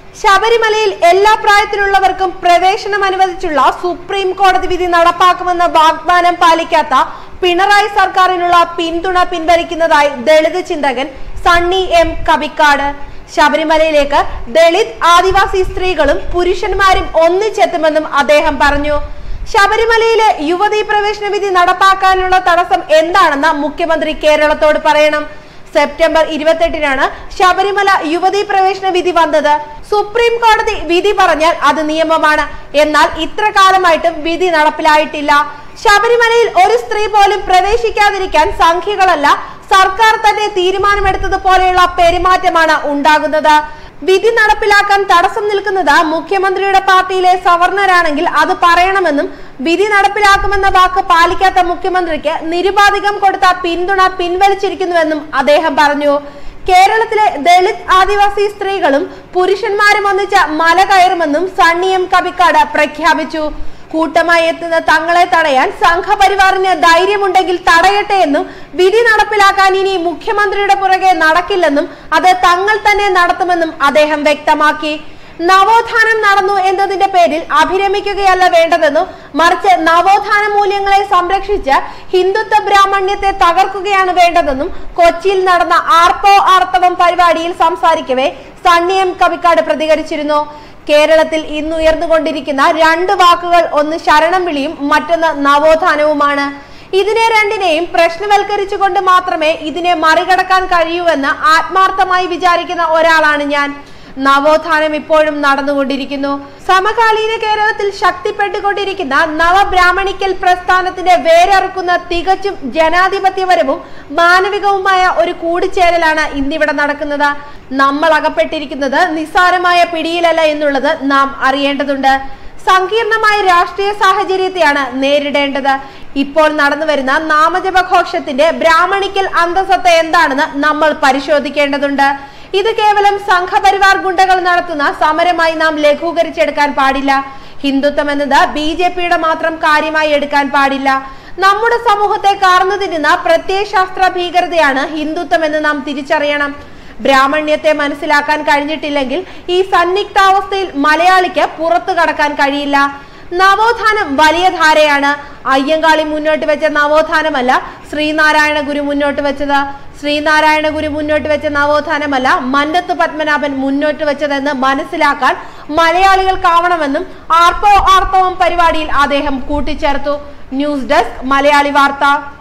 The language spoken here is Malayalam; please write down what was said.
ശബരിമലയിൽ എല്ലാ പ്രായത്തിലുള്ളവർക്കും പ്രവേശനം അനുവദിച്ചുള്ള സുപ്രീം കോടതി വിധി നടപ്പാക്കുമെന്ന വാഗ്ദാനം പാലിക്കാത്ത പിണറായി സർക്കാരിനുള്ള പിന്തുണ പിൻവലിക്കുന്നതായി ദളിത് ചിന്തകൻ സണ്ണി എം കബിക്കാട് ശബരിമലയിലേക്ക് ദളിത് ആദിവാസി സ്ത്രീകളും പുരുഷന്മാരും ഒന്നിച്ചെത്തുമെന്നും അദ്ദേഹം പറഞ്ഞു ശബരിമലയിലെ യുവതീ പ്രവേശന വിധി നടപ്പാക്കാനുള്ള തടസ്സം എന്താണെന്ന് മുഖ്യമന്ത്രി കേരളത്തോട് പറയണം സെപ്റ്റംബർ ഇരുപത്തെട്ടിനാണ് ശബരിമല യുവതീ പ്രവേശന വിധി വന്നത് സുപ്രീം കോടതി വിധി പറഞ്ഞാൽ അത് നിയമമാണ് എന്നാൽ ഇത്ര കാലമായിട്ടും വിധി നടപ്പിലായിട്ടില്ല ശബരിമലയിൽ ഒരു സ്ത്രീ പോലും പ്രവേശിക്കാതിരിക്കാൻ സംഖ്യകളല്ല സർക്കാർ തന്നെ തീരുമാനമെടുത്തത് പോലെയുള്ള പെരുമാറ്റമാണ് ഉണ്ടാകുന്നത് വിധി നടപ്പിലാക്കാൻ തടസ്സം നിൽക്കുന്നത് മുഖ്യമന്ത്രിയുടെ പാർട്ടിയിലെ സവർണരാണെങ്കിൽ അത് പറയണമെന്നും വിധി നടപ്പിലാക്കുമെന്ന വാക്ക് പാലിക്കാത്ത മുഖ്യമന്ത്രിക്ക് നിരുപാധികം കൊടുത്ത പിന്തുണ പിൻവലിച്ചിരിക്കുന്നുവെന്നും അദ്ദേഹം പറഞ്ഞു കേരളത്തിലെ ദളിത് ആദിവാസി സ്ത്രീകളും പുരുഷന്മാരും ഒന്നിച്ച് മല കയറുമെന്നും സണ്ണിയം കബിക്കാട് പ്രഖ്യാപിച്ചു കൂട്ടമായി എത്തുന്ന തങ്ങളെ തടയാൻ സംഘപരിവാറിന് ധൈര്യമുണ്ടെങ്കിൽ തടയട്ടെ എന്നും വിധി നടപ്പിലാക്കാൻ ഇനി മുഖ്യമന്ത്രിയുടെ പുറകെ നടക്കില്ലെന്നും അത് തങ്ങൾ തന്നെ നടത്തുമെന്നും അദ്ദേഹം വ്യക്തമാക്കി നവോത്ഥാനം നടന്നു എന്നതിന്റെ പേരിൽ അഭിരമിക്കുകയല്ല വേണ്ടതെന്നും മറിച്ച് നവോത്ഥാന മൂല്യങ്ങളെ സംരക്ഷിച്ച് ഹിന്ദുത്വ ബ്രാഹ്മണ്യത്തെ തകർക്കുകയാണ് വേണ്ടതെന്നും കൊച്ചിയിൽ നടന്ന ആർപ്പോ ആർത്തവം പരിപാടിയിൽ സംസാരിക്കവേ സണ്ണിയം കവിക്കാട് പ്രതികരിച്ചിരുന്നു കേരളത്തിൽ ഇന്ന് ഉയർന്നുകൊണ്ടിരിക്കുന്ന രണ്ട് വാക്കുകൾ ഒന്ന് ശരണം വിളിയും മറ്റൊന്ന് നവോത്ഥാനവുമാണ് ഇതിനെ രണ്ടിനെയും പ്രശ്നവൽക്കരിച്ചുകൊണ്ട് മാത്രമേ ഇതിനെ മറികടക്കാൻ കഴിയൂവെന്ന് ആത്മാർത്ഥമായി വിചാരിക്കുന്ന ഒരാളാണ് ഞാൻ നവോത്ഥാനം ഇപ്പോഴും നടന്നുകൊണ്ടിരിക്കുന്നു സമകാലീന കേരളത്തിൽ ശക്തിപ്പെട്ടുകൊണ്ടിരിക്കുന്ന നവബ്രാഹ്മണിക്കൽ പ്രസ്ഥാനത്തിന്റെ വേരറുക്കുന്ന തികച്ചും ജനാധിപത്യപരവും മാനവികവുമായ ഒരു കൂടിച്ചേരലാണ് ഇന്നിവിടെ നടക്കുന്നത് നമ്മൾ അകപ്പെട്ടിരിക്കുന്നത് നിസ്സാരമായ പിടിയിലല്ല എന്നുള്ളത് നാം അറിയേണ്ടതുണ്ട് സങ്കീർണമായ രാഷ്ട്രീയ സാഹചര്യത്തെയാണ് നേരിടേണ്ടത് ഇപ്പോൾ നടന്നു വരുന്ന നാമജപഘോഷത്തിന്റെ ബ്രാഹ്മണിക്കൽ അന്തസത്ത എന്താണെന്ന് നമ്മൾ പരിശോധിക്കേണ്ടതുണ്ട് ഇത് കേവലം സംഘപരിവാർ ഗുണ്ടകൾ നടത്തുന്ന സമരമായി നാം ലഘൂകരിച്ചെടുക്കാൻ പാടില്ല ഹിന്ദുത്വം എന്നത് ബി ജെ പിയുടെ മാത്രം കാര്യമായി എടുക്കാൻ പാടില്ല നമ്മുടെ സമൂഹത്തെ കാർന്നു തിന്നുന്ന പ്രത്യയശാസ്ത്ര ഭീകരതയാണ് ഹിന്ദുത്വം എന്ന് നാം തിരിച്ചറിയണം ബ്രാഹ്മണ്യത്തെ മനസ്സിലാക്കാൻ കഴിഞ്ഞിട്ടില്ലെങ്കിൽ ഈ സന്നിഗ്ധാവസ്ഥയിൽ മലയാളിക്ക് പുറത്തു കടക്കാൻ കഴിയില്ല നവോത്ഥാനം വലിയ ധാരയാണ് അയ്യങ്കാളി മുന്നോട്ട് വെച്ച നവോത്ഥാനമല്ല ശ്രീനാരായണ ഗുരു മുന്നോട്ട് വെച്ചത് ശ്രീനാരായണ ഗുരു മുന്നോട്ട് വെച്ച നവോത്ഥാനമല്ല മന്നത്ത് പത്മനാഭൻ മുന്നോട്ട് വെച്ചതെന്ന് മനസ്സിലാക്കാൻ മലയാളികൾക്കാവണമെന്നും ആർപ്പോ ആർത്തവം പരിപാടിയിൽ അദ്ദേഹം കൂട്ടിച്ചേർത്തു ന്യൂസ് ഡെസ്ക് മലയാളി വാർത്ത